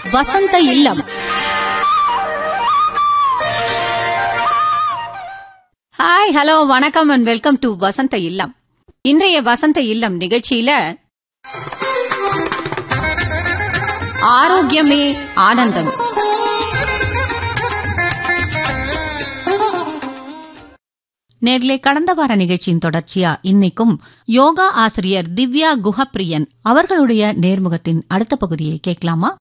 வசந்த Illam hi hello வணக்கம் and welcome to Vasantha Illam இன்றைய வசந்த இல்லம் நிகழ்ச்சியில ஆரோக்கியமே ஆனந்தம் நேர்லே கடந்த வார நிகழ்ச்சியின் தொடர்ச்சியா இன்னைக்கும் யோகா ஆசிரியர் திவ்யா குஹப்பிரியன் அவர்களுடைய நேர்முகத்தின் அடுத்த பகுதியை கேட்கலாமா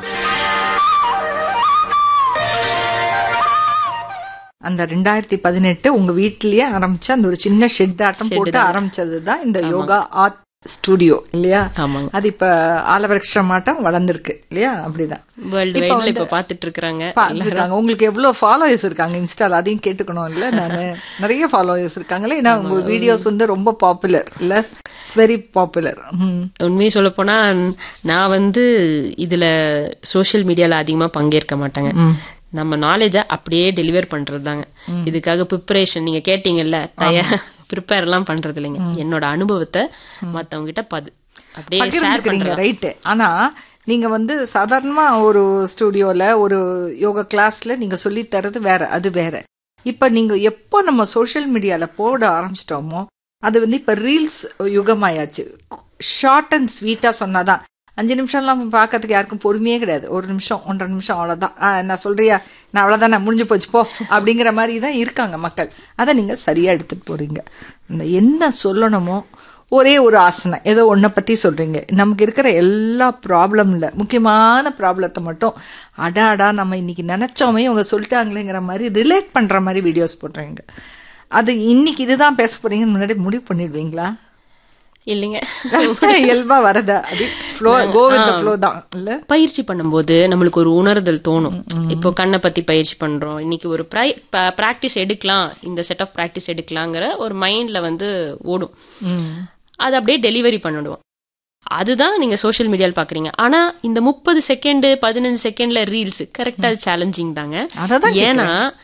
அந்த ரெண்டாயிரத்தி பதினெட்டு உங்க வீட்லயே ஆரம்பிச்ச அந்த ஒரு சின்ன ஷெட் ஆட்டம் போட்டு ஆரம்பிச்சதுதான் இந்த யோகா ஆர்ட் ஸ்டுடியோ இல்லையா ஆமாங்க. அது இப்ப ஆலவருஷமாட்டம் வளர்ந்துருக்கு இல்லையா அப்படிதான் வேர்ல்டு வைட்ல இப்ப பாத்துட்டு இருக்காங்க பார்த்துருக்காங்க உங்களுக்கு எவ்வளவு ஃபாலோயர்ஸ் இருக்காங்க இன்ஸ்டால அதையும் கேட்டுக்கணும் இல்ல நானு நிறைய ஃபாலோயர்ஸ் இருக்காங்களே ஏன்னா உங்க வீடியோஸ் வந்து ரொம்ப பாப்புலர் இல்ல இட்ஸ் வெரி பாப்புலர் உண்மையை சொல்ல போனா நான் வந்து இதுல சோஷியல் மீடியால அதிகமா பங்கேற்க மாட்டாங்க நம்ம நாலேஜ அப்படியே டெலிவர் பண்றது தாங்க இதுக்காக ப்ரிப்பரேஷன் நீங்க கேட்டீங்கல்ல தயா ப்ரிப்பேர் எல்லாம் பண்றது இல்லைங்க என்னோட அனுபவத்தை மத்தவங்க கிட்ட பது அப்படியே ஷேர் பகிர்ந்துக்கிறீங்க பண்றேன் ரைட்டு ஆனா நீங்க வந்து சாதாரணமா ஒரு ஸ்டுடியோல ஒரு யோகா கிளாஸ்ல நீங்க சொல்லி தர்றது வேற அது வேற இப்ப நீங்க எப்போ நம்ம சோஷியல் மீடியால போட ஆரம்பிச்சிட்டோமோ அது வந்து இப்ப ரீல்ஸ் யுகமாயாச்சு ஷார்ட் அண்ட் ஸ்வீட்டா சொன்னாதான் அஞ்சு நிமிஷம்லாம் பார்க்கறதுக்கு யாருக்கும் பொறுமையே கிடையாது ஒரு நிமிஷம் ஒன்றரை நிமிஷம் அவ்வளோதான் ஆ, நான் சொல்றியா நான் அவ்வளோதான் நான் முடிஞ்சு போச்சு போ அப்படிங்கிற மாதிரி தான் இருக்காங்க மக்கள் அதை நீங்க சரியா எடுத்துட்டு போறீங்க இந்த என்ன சொல்லணுமோ ஒரே ஒரு ஆசனம் ஏதோ ஒன்றை பற்றி சொல்கிறீங்க நமக்கு இருக்கிற எல்லா ப்ராப்ளம்ல முக்கியமான ப்ராப்ளத்தை மட்டும் அடாடா நம்ம இன்னைக்கு நினச்சோமே இவங்க சொல்லிட்டாங்களேங்கிற மாதிரி ரிலேட் பண்ணுற மாதிரி வீடியோஸ் போடுறீங்க அது இன்னைக்கு இதுதான் பேச போறீங்கன்னு முன்னாடி முடிவு பண்ணிடுவீங்களா இல்லைங்க இயல்பா வரதா அது ஃப்ளோ கோ வித் ஃப்ளோ தான் இல்ல பயிற்சி பண்ணும்போது நம்மளுக்கு ஒரு உணர்தல் தோணும் இப்போ கண்ணை பத்தி பயிற்சி பண்றோம் இன்னைக்கு ஒரு பிராக்டிஸ் எடுக்கலாம் இந்த செட் ஆஃப் பிராக்டிஸ் எடுக்கலாங்கிற ஒரு மைண்ட்ல வந்து ஓடும் அது அப்படியே டெலிவரி பண்ணிடுவோம் அதுதான் நீங்க சோஷியல் மீடியால பாக்குறீங்க ஆனா இந்த முப்பது செகண்ட் பதினஞ்சு செகண்ட்ல ரீல்ஸ் கரெக்டா சேலஞ்சிங் தாங்க அததான் ஏன்னா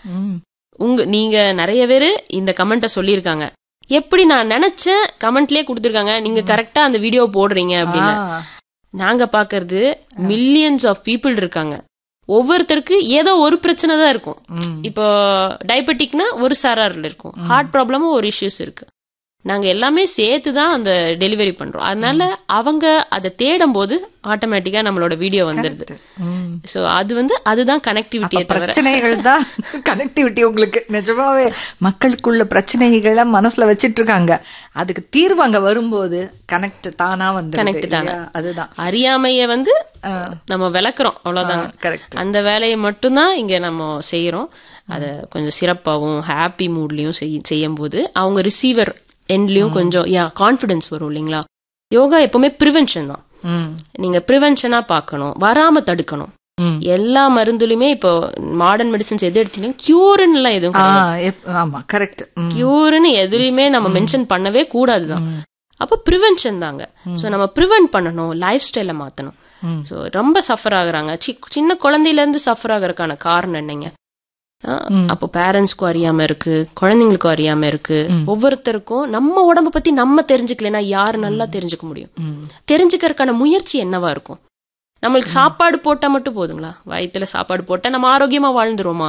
உங்க நீங்க நிறைய பேரு இந்த கமெண்ட்ட சொல்லியிருக்காங்க எப்படி நான் நினைச்சேன் கமெண்ட்லயே கொடுத்துருக்காங்க நீங்க கரெக்டா அந்த வீடியோ போடுறீங்க அப்படின்னு ஆ, நாங்க பாக்குறது மில்லியன்ஸ் ஆஃப் பீப்புள் இருக்காங்க ஒவ்வொருத்தருக்கு ஏதோ ஒரு பிரச்சனை தான் இருக்கும் ம். இப்போ டயபெட்டிக்னா ஒரு சாரார்ல இருக்கும் ஹார்ட் ப்ராப்ளமும் ஒரு இஷ்யூஸ் இருக்கு நாங்க எல்லாமே சேர்த்து தான் அந்த டெலிவரி பண்றோம் அதனால அவங்க அதை தேடும் போது ஆட்டோமேட்டிக்கா நம்மளோட வீடியோ வந்துருது ம். சோ அது வந்து அதுதான் கனெக்டிவிட்டியை தவிர பிரச்சனைகள் தான் கனெக்டிவிட்டி உங்களுக்கு நிஜமாவே மக்களுக்குள்ள பிரச்சனைகளை மனசுல வச்சிட்டு இருக்காங்க அதுக்கு தீர்வு அங்க வரும்போது கனெக்ட் தானா வந்து Connect தானா. அதுதான் அறியாமைய வந்து நம்ம விளக்குறோம் அவ்வளவுதாங்க கரெக்ட் அந்த வேலையை மட்டும்தான் இங்க நம்ம செய்யறோம் அதை கொஞ்சம் சிறப்பாகவும் ஹாப்பி மூட்லயும் செய்யும் போது அவங்க ரிசீவர் எண்ட்லயும் கொஞ்சம் யா கான்ஃபிடன்ஸ் வரும் இல்லைங்களா யோகா எப்பவுமே ப்ரிவென்ஷன் தான் ம் நீங்க ப்ரிவென்ஷனா பார்க்கணும் வராம தடுக்கணும் ம். எல்லா மருந்துலயுமே இப்போ மாடர்ன் மெடிசன்ஸ் எது எடுத்தீங்கன்னா கியூர்னு எல்லாம் எதுவும் ஆ, கிடையாது எப்- ஆமா கரெக்ட் கியூர்னு எதுலயுமே நம்ம மென்ஷன் பண்ணவே கூடாதுதான் அப்ப ப்ரிவென்ஷன் தாங்க சோ நம்ம ப்ரிவென்ட் பண்ணணும் லைஃப் ஸ்டைல மாத்தணும் சோ ரொம்ப சஃபர் ஆகுறாங்க சி- சின்ன குழந்தையில இருந்து சஃபர் ஆகுறதுக்கான காரணம் என்னங்க ஆ, அப்போ பேரண்ட்ஸ்க்கும் அறியாம இருக்கு குழந்தைங்களுக்கும் அறியாம இருக்கு ஒவ்வொருத்தருக்கும் நம்ம உடம்ப பத்தி நம்ம தெரிஞ்சுக்கலைன்னா யாரு நல்லா தெரிஞ்சுக்க முடியும் தெரிஞ்சுக்கறதுக்கான முயற்சி என்னவா இருக்கும் நம்மளுக்கு சாப்பாடு போட்டா மட்டும் போதுங்களா வயித்துல சாப்பாடு போட்டா நம்ம ஆரோக்கியமா வாழ்ந்துருவோமா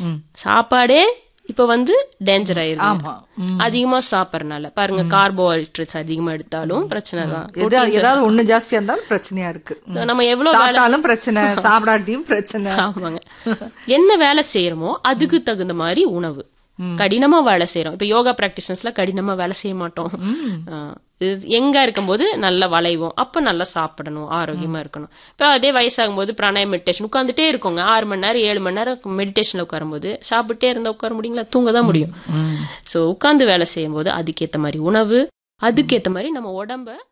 சாப்பாடே இப்ப வந்து டேஞ்சர் ஆயிருது ஆமா ம். அதிகமா சாப்பிடறனால பாருங்க கார்போஹைட்ரேட்ஸ் அதிகமா எடுத்தாலும் பிரச்சனை தான் எதா- ஏதாவது ஒண்ணு ஜாஸ்தியா இருந்தாலும் பிரச்சனையா இருக்கு ம். நம்ம எவ்வளவு வேலை சாப்பிட்டாலும் பிரச்சனை சாப்பிடாட்டியும் பிரச்சனை ஆமாங்க என்ன வேலை செய்யறோமோ அதுக்கு தகுந்த மாதிரி உணவு கடினமா வேலை செய்யறோம் இப்ப யோகா பிராக்டிஷன்ஸ்ல கடினமா வேலை செய்ய மாட்டோம் ஆ, இது எங்க இருக்கும்போது நல்லா வளைவோம் அப்ப நல்லா சாப்பிடணும் ஆரோக்கியமா இருக்கணும் இப்ப அதே வயசாகும் போது பிராணாயம் மெடிடேஷன் உட்காந்துட்டே இருக்கோங்க ஆறு மணி நேரம் ஏழு மணி நேரம் மெடிடேஷன்ல உட்காரும்போது சாப்பிட்டே இருந்தா உட்கார முடியுங்களா தூங்க தான் முடியும் சோ உட்கார்ந்து வேலை செய்யும் போது அதுக்கேத்த மாதிரி உணவு அதுக்கேத்த மாதிரி நம்ம உடம்ப